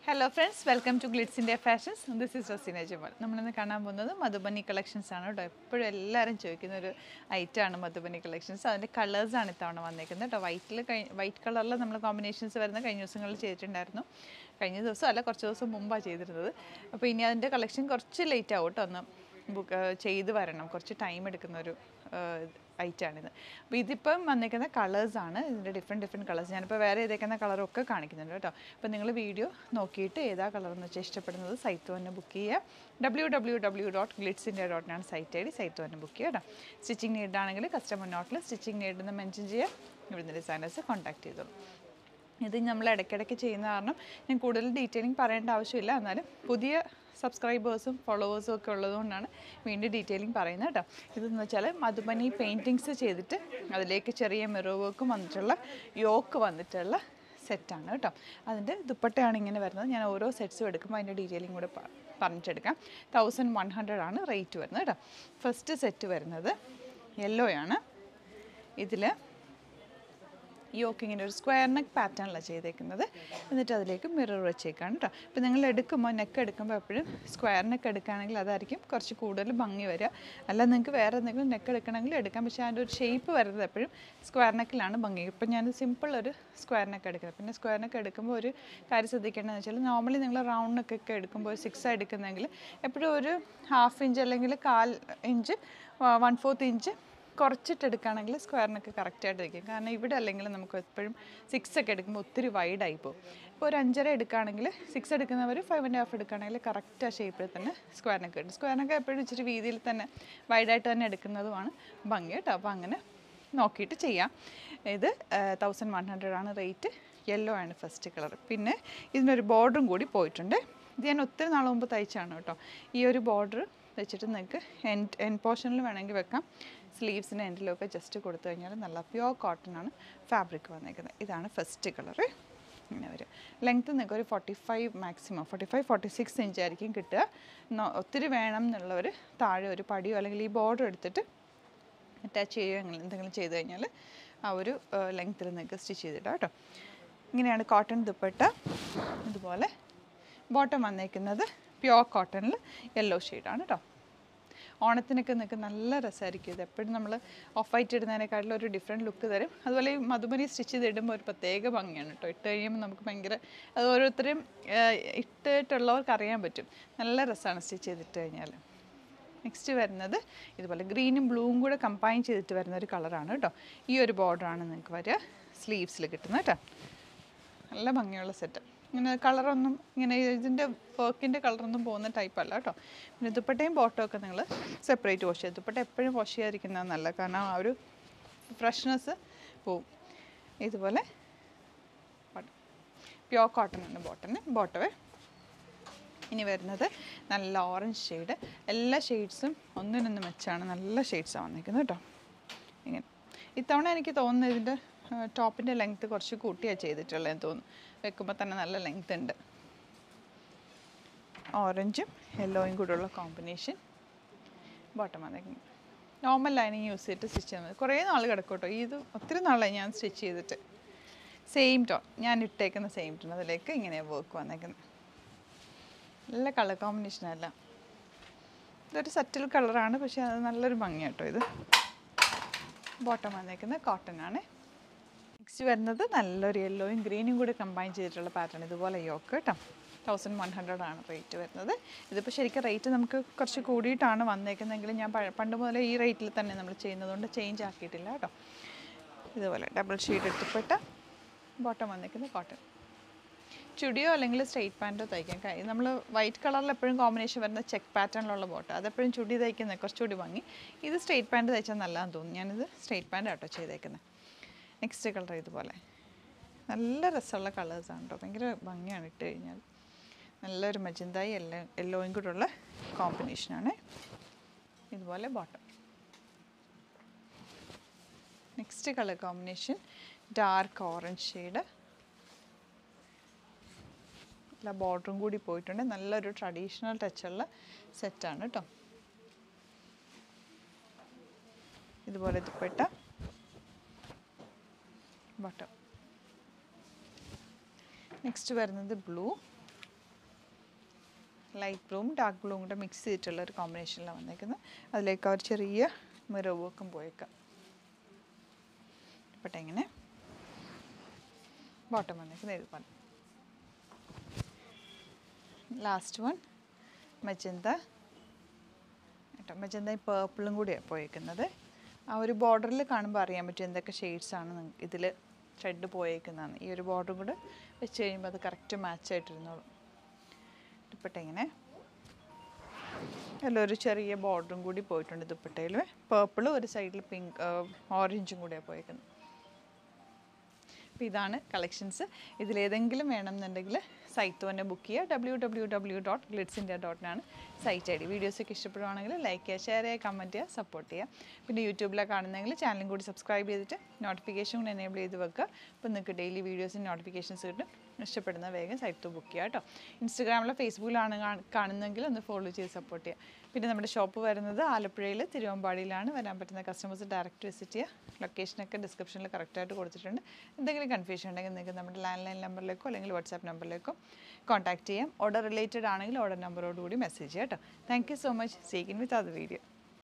hello friends welcome to Glitz India Fashions this is Razeena Jamal നമ്മളിന്ന് കാണാൻ പോകുന്നത് മധുബനി കളക്ഷൻസ് ആണ് കേട്ടോ എപ്പോഴും എല്ലാവരും ചോദിക്കുന്ന ഒരു ഐറ്റമാണ് മധുബനി കളക്ഷൻസ് അതിൻ്റെ കളേഴ്സാണ് ഇത്തവണ വന്നേക്കുന്നത് കേട്ടോ വൈറ്റിൽ വൈറ്റ് കളറിൽ നമ്മൾ കോമ്പിനേഷൻസ് വരുന്ന കഴിഞ്ഞ ദിവസങ്ങളിൽ ചെയ്തിട്ടുണ്ടായിരുന്നു കഴിഞ്ഞ ദിവസം അല്ല കുറച്ച് ദിവസം മുമ്പാണ് ചെയ്തിരുന്നത് അപ്പോൾ ഇനി അതിൻ്റെ കളക്ഷൻ കുറച്ച് ലേറ്റ് ആവും കേട്ടോ ഒന്ന് ബുക്ക് ചെയ്ത് വരണം കുറച്ച് ടൈം എടുക്കുന്ന ഒരു ഐറ്റാണിത് അപ്പോൾ ഇതിപ്പം വന്നിരിക്കുന്ന കളേഴ്സാണ് ഇതിൻ്റെ ഡിഫറെൻറ്റ് ഡിഫറെൻറ്റ് കളേഴ്സ് ഞാനിപ്പോൾ വേറെ ഏതേക്കുന്ന കളറൊക്കെ കാണിക്കുന്നുണ്ട് കേട്ടോ അപ്പോൾ നിങ്ങൾ വീഡിയോ നോക്കിയിട്ട് ഏതാ കളർ എന്ന് വെച്ചാൽ ഇഷ്ടപ്പെടുന്നത് സൈറ്റ് തന്നെ ബുക്ക് ചെയ്യുക W W W dot Glitz India ഡോട്ടിനാണ് സൈറ്റ് ഐ ഡി സൈറ്റ് തന്നെ ബുക്ക് ചെയ്യുക കേട്ടോ സ്റ്റിച്ചിങ് നീഡാണെങ്കിൽ കസ്റ്റമർ നോട്ടിൽ സ്റ്റിച്ചിങ് നീഡെന്ന് മെൻഷൻ ചെയ്യുക ഇവിടുന്ന് ഡിസൈനേഴ്സ് കോൺടാക്ട് ചെയ്തോളൂ ഇത് നമ്മൾ ഇടയ്ക്കിടയ്ക്ക് ചെയ്യുന്ന കാരണം ഞാൻ കൂടുതൽ ഡീറ്റെയിലിംഗ് പറയേണ്ട ആവശ്യമില്ല എന്നാലും പുതിയ സബ്സ്ക്രൈബേഴ്സും ഫോളോവേഴ്സും ഒക്കെ ഉള്ളതുകൊണ്ടാണ് വീണ്ടും ഡീറ്റെയിലിംഗ് പറയുന്നത് കേട്ടോ ഇതെന്ന് വെച്ചാൽ മധുബനി പെയിൻറ്റിങ്സ് ചെയ്തിട്ട് അതിലേക്ക് ചെറിയ മിറർ വർക്കും വന്നിട്ടുള്ള യോക്ക് വന്നിട്ടുള്ള സെറ്റാണ് കേട്ടോ അതിൻ്റെ ദുപ്പട്ടയാണ് ഇങ്ങനെ വരുന്നത് ഞാൻ ഓരോ സെറ്റ്സും എടുക്കുമ്പോൾ അതിൻ്റെ ഡീറ്റെയിലിംഗ് കൂടെ പ- പറഞ്ഞിട്ടെടുക്കാം തൗസൻഡ് വൺ ഹൺഡ്രഡ് ആണ് റേറ്റ് വരുന്നത് കേട്ടോ ഫസ്റ്റ് സെറ്റ് വരുന്നത് യെല്ലോ ആണ് ഇതിൽ യോക്ക് ഇങ്ങനെ ഒരു സ്ക്വയർ നെക്ക് പാറ്റേണിലാണ് ചെയ്തേക്കുന്നത് എന്നിട്ട് അതിലേക്ക് മിറർ വെച്ചേക്കാണ് കേട്ടോ ഇപ്പോൾ നിങ്ങൾ എടുക്കുമ്പോൾ നെക്ക് എടുക്കുമ്പോൾ എപ്പോഴും സ്ക്വയർ നെക്ക് എടുക്കുകയാണെങ്കിൽ അതായിരിക്കും കുറച്ച് കൂടുതൽ ഭംഗി വരിക അല്ല നിങ്ങൾക്ക് വേറെ എന്തെങ്കിലും നെക്ക് എടുക്കണമെങ്കിൽ എടുക്കാം പക്ഷേ അതിൻ്റെ ഒരു ഷേപ്പ് വരുന്നത് എപ്പോഴും സ്ക്വയർ നെക്കിലാണ് ഭംഗി ഇപ്പം ഞാൻ സിമ്പിൾ ഒരു സ്ക്വയർ നെക്ക് എടുക്കുന്നത് പിന്നെ സ്ക്വയർ നെക്ക് എടുക്കുമ്പോൾ ഒരു കാര്യം ശ്രദ്ധിക്കേണ്ടതെന്ന് വെച്ചാൽ നോർമലി നിങ്ങൾ റൗണ്ട് നെക്കൊക്കെ എടുക്കുമ്പോൾ ഒരു സിക്സ് എടുക്കുന്നെങ്കിൽ എപ്പോഴും ഒരു ഹാഫ് ഇഞ്ച് അല്ലെങ്കിൽ കാൽ ഇഞ്ച് വൺ ഫോർത്ത് ഇഞ്ച് കുറച്ചിട്ട് എടുക്കുകയാണെങ്കിൽ സ്ക്വയറിനൊക്കെ കറക്റ്റായിട്ട് ഇരിക്കും കാരണം ഇവിടെ അല്ലെങ്കിൽ നമുക്ക് എപ്പോഴും സിക്സ് ഒക്കെ എടുക്കുമ്പോൾ ഒത്തിരി വൈഡായി പോകും ഇപ്പോൾ ഒരു അഞ്ചര എടുക്കുകയാണെങ്കിൽ സിക്സ് എടുക്കുന്നവർ ഫൈവ് ആൻഡ് ഹാഫ് എടുക്കുകയാണെങ്കിൽ കറക്റ്റ് ആ ഷേപ്പിൽ തന്നെ സ്ക്വയറിനൊക്കെ കിട്ടും സ്ക്വയറിനൊക്കെ എപ്പോഴും ഇച്ചിരി വീതിയിൽ തന്നെ വൈഡായിട്ട് തന്നെ എടുക്കുന്നതുമാണ് ഭംഗി കേട്ടോ അപ്പോൾ അങ്ങനെ നോക്കിയിട്ട് ചെയ്യാം ഇത് തൗസൻഡ് വൺ ഹൺഡ്രഡ് ആണ് റേറ്റ് യെല്ലോ ആണ് ഫസ്റ്റ് കളർ പിന്നെ ഇതിനൊരു ബോർഡറും കൂടി പോയിട്ടുണ്ട് ഇത് ഞാൻ ഒത്തിരി നാൾ മുമ്പ് തയ്ച്ചാണ് കേട്ടോ ഈ ഒരു ബോർഡർ വെച്ചിട്ട് നിങ്ങൾക്ക് എൻ എൻ പോർഷനിൽ വേണമെങ്കിൽ വെക്കാം സ്ലീവ്സിൻ്റെ എൻഡിലൊക്കെ ജസ്റ്റ് കൊടുത്തു കഴിഞ്ഞാൽ നല്ല പ്യുവർ കോട്ടൺ ആണ് ഫാബ്രിക് വന്നേക്കുന്നത് ഇതാണ് ഫസ്റ്റ് കളറ് ഇങ്ങനെ വരും ലെങ്ത്ത് നിങ്ങൾക്ക് ഒരു forty five maximum forty five forty six inch ആയിരിക്കും കിട്ടുക നോ- ഒത്തിരി വേണം എന്നുള്ളവർ താഴെ ഒരു പടിയോ അല്ലെങ്കിൽ ഈ ബോർഡർ എടുത്തിട്ട് അറ്റാച്ച് ചെയ്യുകയോ അങ്ങനെ എന്തെങ്കിലും ചെയ്ത് കഴിഞ്ഞാൽ ആ ഒരു ലെങ്ത്തിൽ നിങ്ങൾക്ക് സ്റ്റിച്ച് ചെയ്തിടാം കേട്ടോ ഇങ്ങനെയാണ് കോട്ടൺ ദുപ്പട്ട ഇതുപോലെ ബോട്ടം വന്നേക്കുന്നത് പ്യുവർ കോട്ടണിൽ യെല്ലോ ഷെയ്ഡാണ് കേട്ടോ ഓണത്തിനൊക്കെ നിങ്ങൾക്ക് നല്ല രസമായിരിക്കും ഇത് എപ്പോഴും നമ്മൾ ഓഫ് വൈറ്റ് ഇടുന്നതിനെക്കാട്ടിലും ഒരു ഡിഫറെൻറ്റ് ലുക്ക് തരും അതുപോലെ ഈ മധുബനി സ്റ്റിച്ച് ചെയ്ത് ഇടുമ്പോൾ ഒരു പ്രത്യേക ഭംഗിയാണ് കേട്ടോ ഇട്ട് കഴിയുമ്പോൾ നമുക്ക് ഭയങ്കര അത് ഓരോരുത്തരും ഏഹ്, ഇട്ടിട്ടുള്ളവർക്ക് അറിയാൻ പറ്റും നല്ല രസമാണ് സ്റ്റിച്ച് ചെയ്തിട്ട് കഴിഞ്ഞാൽ നെക്സ്റ്റ് വരുന്നത് ഇതുപോലെ ഗ്രീനും ബ്ലൂവും കൂടെ കമ്പൈൻ ചെയ്തിട്ട് വരുന്ന ഒരു കളറാണ് കേട്ടോ ഈ ഒരു ബോർഡറാണ് നിങ്ങൾക്ക് വരിക സ്ലീവ്സിൽ കിട്ടുന്നത് കേട്ടോ നല്ല ഭംഗിയുള്ള സെറ്റ് ഇങ്ങനെ കളറൊന്നും ഇങ്ങനെ ഇതിൻ്റെ വർക്കിൻ്റെ കളറൊന്നും പോകുന്ന ടൈപ്പ് അല്ല കേട്ടോ പിന്നെ ദുപ്പട്ടയും ബോട്ടവും ഒക്കെ നിങ്ങൾ സെപ്പറേറ്റ് വാഷ് ചെയ്യുക ദുപ്പട്ട എപ്പോഴും വാഷ് ചെയ്യാതിരിക്കുന്നത് നല്ല കാരണം ആ ഒരു ഫ്രഷ്നെസ് പോവും ഇതുപോലെ പ്യോർ കോട്ടൺ ആണ് ബോട്ടന് ബോട്ടവേ ഇനി വരുന്നത് നല്ല ഓറഞ്ച് ഷെയ്ഡ് എല്ലാ ഷെയ്ഡ്സും ഒന്നിനൊന്ന് മെച്ചാണ് നല്ല ഷെയ്ഡ്സാണ് വന്നിരിക്കുന്നത് കേട്ടോ ഇങ്ങനെ ഇത്തവണ എനിക്ക് തോന്നുന്നത് ഇതിൻ്റെ ടോപ്പിൻ്റെ ലെങ്ത്ത് കുറച്ച് കൂട്ടിയാണ് ചെയ്തിട്ടുള്ളതെന്ന് തോന്നുന്നു വെക്കുമ്പോൾ തന്നെ നല്ല ലെങ്ത് ഉണ്ട് ഓറഞ്ചും യെല്ലോയും കൂടെയുള്ള കോമ്പിനേഷൻ ബോട്ടം വന്നേക്കുന്നത് നോർമൽ ലൈനിങ് യൂസ് ചെയ്തിട്ട് സ്റ്റിച്ച് ചെയ്യുന്നത് കുറേ നാൾ കിടക്കും കേട്ടോ ഇത് ഒത്തിരി നാളായി ഞാൻ സ്റ്റിച്ച് ചെയ്തിട്ട് സെയിം ടോൺ ഞാൻ ഇട്ടേക്കുന്ന സെയിം ടോൺ അതിലേക്ക് ഇങ്ങനെ വർക്ക് വന്നേക്കുന്നത് നല്ല കളർ കോമ്പിനേഷനല്ല ഇതൊരു സറ്റിൽ കളറാണ് പക്ഷേ അത് നല്ലൊരു ഭംഗിയാണ് കേട്ടോ ഇത് ബോട്ടം വന്നേക്കുന്നത് കോട്ടൺ ആണ് നെക്സ്റ്റ് വരുന്നത് നല്ലൊരു യെല്ലോയും ഗ്രീനും കൂടി കമ്പൈൻ ചെയ്തിട്ടുള്ള പാറ്റേൺ ഇതുപോലെ യോക്ക് കേട്ടോ തൗസൻഡ് വൺ ഹൺഡ്രഡ് ആണ് റേറ്റ് വരുന്നത് ഇതിപ്പോൾ ശരിക്കും റേറ്റ് നമുക്ക് കുറച്ച് കൂടിയിട്ടാണ് വന്നേക്കുന്നതെങ്കിലും ഞാൻ പഴ- പണ്ട് മുതലേ ഈ റേറ്റിൽ തന്നെ നമ്മൾ ചെയ്യുന്നതുകൊണ്ട് ചേഞ്ച് ആക്കിയിട്ടില്ല കേട്ടോ ഇതുപോലെ ഡബിൾ ഷീറ്റ് എടുത്തിപ്പെട്ട ബോട്ടം വന്നേക്കുന്നത് കോട്ടൺ ചുടിയോ അല്ലെങ്കിൽ സ്ട്രെയിറ്റ് പാൻറ്റോ തയ്ക്കാം കാര്യം നമ്മൾ വൈറ്റ് കളറിൽ എപ്പോഴും കോമ്പിനേഷൻ വരുന്ന ചെക്ക് പാറ്റേണിലുള്ള ബോട്ടം അതെപ്പോഴും ചുടി തയ്ക്കുന്നത് കുറച്ചുകൂടി ഭംഗി ഇത് സ്ട്രെയിറ്റ് പാൻറ്റ് തയ്ച്ചാൽ നല്ലതാണെന്ന് തോന്നുന്നു ഞാനിത് സ്ട്രെയിറ്റ് പാൻറ്റ് ആട്ടോ ചെയ്തേക്കുന്നത് നെക്സ്റ്റ് കളർ ഇതുപോലെ നല്ല രസമുള്ള കളേഴ്സാണ് കേട്ടോ ഭയങ്കര ഭംഗിയാണ് ഇട്ട് കഴിഞ്ഞാൽ നല്ലൊരു മജന്തായി എല്ലോ യെല്ലോയും കൂടെ ഉള്ള കോമ്പിനേഷനാണ് ഇതുപോലെ bottom next colour combination dark orange shade നല്ല ബോർഡറും കൂടി പോയിട്ടുണ്ട് നല്ലൊരു ട്രഡീഷണൽ ടച്ചുള്ള സെറ്റാണ് കേട്ടോ ഇതുപോലെ ദുപ്പട്ട ബട്ടം നെക്സ്റ്റ് വരുന്നത് ബ്ലൂ ലൈറ്റ് ബ്ലൂവും ഡാർക്ക് ബ്ലൂവും കൂടെ മിക്സ് ചെയ്തിട്ടുള്ള ഒരു കോമ്പിനേഷനിലാണ് വന്നേക്കുന്നത് അതിലേക്ക് ഒരു ചെറിയ മിറർ വർക്കും പോയേക്കാം ഇപ്പോട്ടെ ഇങ്ങനെ ബോട്ടം വന്നേക്കുന്നത് ഇതുപോലെ ലാസ്റ്റ് വൺ മജന്ത കേട്ടോ മജന്ത പേർപ്പിളും കൂടിയാണ് പോയേക്കുന്നത് ആ ഒരു ബോർഡറിൽ കാണുമ്പോൾ അറിയാൻ പറ്റും എന്തൊക്കെ ഷെയ്ഡ്സാണ് ഇതിൽ ഷെഡ് പോയേക്കുന്നതാണ് ഈ ഒരു ബോർഡർ കൂടെ വെച്ച് കഴിയുമ്പോൾ അത് കറക്റ്റ് മാച്ച് ആയിട്ടിരുന്നോളും ദുപ്പട്ട ഇങ്ങനെ അതിലൊരു ചെറിയ ബോർഡറും കൂടി പോയിട്ടുണ്ട് ദുപ്പട്ടയിൽ പേർപ്പിളും ഒരു സൈഡിൽ പിങ്ക് ഓറഞ്ചും കൂടിയാണ് പോയേക്കുന്നത് അപ്പോൾ ഇതാണ് കളക്ഷൻസ് ഇതിലേതെങ്കിലും വേണമെന്നുണ്ടെങ്കിൽ സൈറ്റ് തന്നെ ബുക്ക് ചെയ്യുക W W W dot Glitz India ഡോട്ടിനാണ് സൈറ്റ് ഐ ഡി വീഡിയോസൊക്കെ ഇഷ്ടപ്പെടുവാണെങ്കിൽ ലൈക്ക് ചെയ്യുക ഷെയർ ചെയ്യുക കമൻറ്റ് ചെയ്യുക സപ്പോർട്ട് ചെയ്യുക പിന്നെ യൂട്യൂബിലാണ് കാണുന്നതെങ്കിൽ ചാനലും കൂടി സബ്സ്ക്രൈബ് ചെയ്തിട്ട് നോട്ടിഫിക്കേഷൻ കൂടി എനേബിൾ ചെയ്ത് വെക്കുക അപ്പോൾ നിങ്ങൾക്ക് ഡെയിലി വീഡിയോസിന് നോട്ടിഫിക്കേഷൻസ് കിട്ടും ഇഷ്ടപ്പെടുന്ന വേഗം സൈറ്റ് ബുക്ക് ചെയ്യുക കേട്ടോ ഇൻസ്റ്റഗ്രാമിലോ ഫേസ്ബുക്കിലാണ് കാണ- കാണുന്നതെങ്കിൽ ഒന്ന് ഫോളോ ചെയ്ത് സപ്പോർട്ട് ചെയ്യുക പിന്നെ നമ്മുടെ ഷോപ്പ് വരുന്നത് ആലപ്പുഴയിൽ തിരുവമ്പാടിയിലാണ് വരാൻ പറ്റുന്ന കസ്റ്റമേഴ്സ് ഡയറക്റ്റ് വിസിറ്റ് ചെയ്യുക ലൊക്കേഷനൊക്കെ ഡിസ്ക്രിപ്ഷനിൽ കറക്റ്റായിട്ട് കൊടുത്തിട്ടുണ്ട് എന്തെങ്കിലും കൺഫ്യൂഷൻ ഉണ്ടെങ്കിൽ നിങ്ങൾക്ക് നമ്മുടെ ലാൻഡ് ലൈൻ നമ്പറിലേക്കോ അല്ലെങ്കിൽ വാട്സാപ്പ് നമ്പറിലേക്കോ കോൺടാക്ട് ചെയ്യാം ഓർഡർ റിലേറ്റഡ് ആണെങ്കിൽ ഓർഡർ നമ്പറോട് കൂടി മെസ്സേജ് ചെയ്യാം കേട്ടോ താങ്ക് യു സോ മച്ച് സീക്കിൻ വിത്ത് അത് വീഡിയോ